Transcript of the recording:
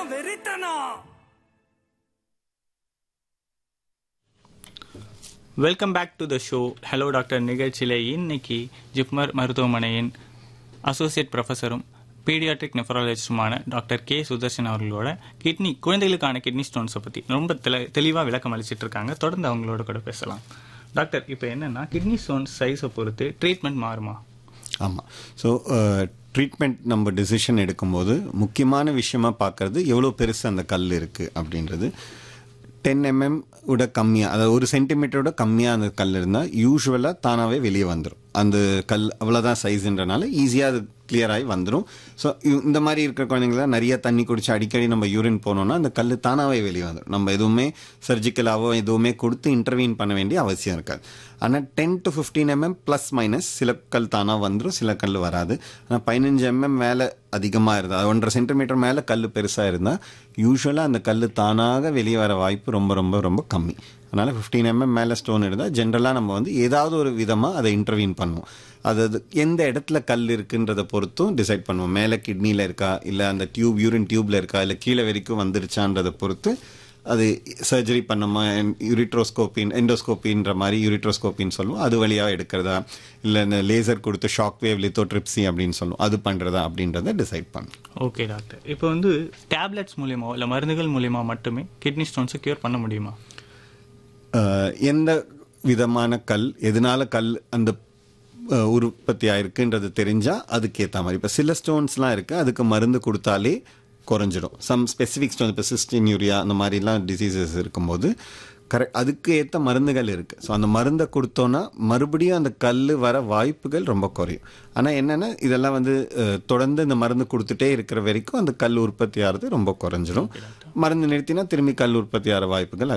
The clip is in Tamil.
வெறித்தனம் welcome back to the show hello doctor நிகழ்ச்சியில் இன்னைக்கு ஜிப்மர் மருத்துவமனையின் அசோசியேட் ப்ரொஃபஸரும் பீடியாட்ரிக் நெஃபராலஜிஸ்டுமான டாக்டர் கே சுதர்ஷன் அவர்களோட கிட்னி குழந்தைகளுக்கான கிட்னி ஸ்டோன்ஸை பற்றி ரொம்ப தெளி தெளிவாக விளக்கம் அளிச்சிட்டு இருக்காங்க தொடர்ந்து அவங்களோட கூட பேசலாம் டாக்டர் இப்போ என்னன்னா கிட்னி ஸ்டோன்ஸ் சைஸை பொறுத்து ட்ரீட்மெண்ட் மாறுமா ஆமாம் ஸோ ட்ரீட்மெண்ட் நம்ம டெசிஷன் எடுக்கும்போது முக்கியமான விஷயமா பார்க்கறது எவ்வளோ பெருசு அந்த கல் இருக்குது அப்படின்றது டென் எம்எம் விட கம்மியாக அதாவது ஒரு சென்டிமீட்டரோட கம்மியாக அந்த கல் இருந்தால் யூஸ்வலாக தானாகவே வெளியே வந்துடும் அந்த கல் அவ்வளோதான் சைஸ்ன்றனால ஈஸியாக அது clear ஆகி வந்துடும் ஸோ இந்த மாதிரி இருக்கிற குழந்தைங்களாம் நிறைய தண்ணி குடிச்சு அடிக்கடி நம்ம யூரின் போனோம்னா அந்த கல் தானாகவே வெளியே வந்துடும் நம்ம எதுவுமே சர்ஜிக்கலாவோ எதுவுமே கொடுத்து இன்டர்வீன் பண்ண வேண்டிய அவசியம் இருக்காது ஆனால் ten to fifteen M M plus minus சில கல் தானாக வந்துடும் சில கல் வராது ஆனால் பதினஞ்சு எம்எம் மேலே அதிகமாக இருந்தால் அது ஒன்றரை சென்டிமீட்டர் மேலே கல் பெருசாக இருந்தால் யூஸ்வலாக அந்த கல் தானாக வெளியே வர வாய்ப்பு ரொம்ப ரொம்ப ரொம்ப கம்மி அதனால் ஃபிஃப்டீன் எம்எம் மேலே ஸ்டோன் இருந்தால் ஜென்ரலாக நம்ம வந்து ஏதாவது ஒரு விதமாக அதை இன்டர்வீன் பண்ணுவோம் அது அது எந்த இடத்துல கல் இருக்குன்றதை பொறுத்தும் டிசைட் பண்ணுவோம் மேலே கிட்னியில் இருக்கா இல்லை அந்த டியூப் யூரின் டியூப்ல இருக்கா இல்லை கீழே வரைக்கும் வந்துருச்சான்றதை பொறுத்து அது சர்ஜரி பண்ணுமா யூரிட்ரோஸ்கோப்பின் எண்டோஸ்கோப்பின்ற மாதிரி யூரிட்ரோஸ்கோப்பின்னு சொல்லுவோம் அது வழியாக எடுக்கிறதா இல்லை இந்த லேசர் கொடுத்து ஷாக் வேவ் லித்தோட்ரிப்சி அப்படின்னு சொல்லுவோம் அது பண்ணுறதா அப்படின்றத டிசைட் பண்ணும் ஓகே டாக்டர் இப்போ வந்து டேப்லெட்ஸ் மூலியமா இல்லை மருந்துகள் மூலியமா மட்டுமே கிட்னி ஸ்டோன்ஸை க்யூர் பண்ண முடியுமா அஹ், எந்த விதமான கல் எதனால கல் அந்த அஹ், உற்பத்தி ஆயிருக்குன்றது தெரிஞ்சா அதுக்கேற்ற மாதிரி இப்போ சில ஸ்டோன்ஸ்லாம் இருக்கு அதுக்கு மருந்து கொடுத்தாலே குறைஞ்சிடும் சம் ஸ்பெசிஃபிக் ஸ்டோன் இப்போ சிஸ்டின் யூரியா அந்த மாதிரிலாம் டிசீசஸ் இருக்கும்போது கரெக்ட் அதுக்கு ஏற்ற மருந்துகள் இருக்குது ஸோ அந்த மருந்தை கொடுத்தோன்னா மறுபடியும் அந்த கல் வர வாய்ப்புகள் ரொம்ப குறையும் ஆனால் என்னென்னா இதெல்லாம் வந்து அஹ், தொடர்ந்து இந்த மருந்து கொடுத்துட்டே இருக்கிற வரைக்கும் அந்த கல் உற்பத்தி ஆகிறது ரொம்ப குறைஞ்சிரும் மருந்து நிறுத்தினா திரும்பி கல் உற்பத்தி ஆகிற வாய்ப்புகள்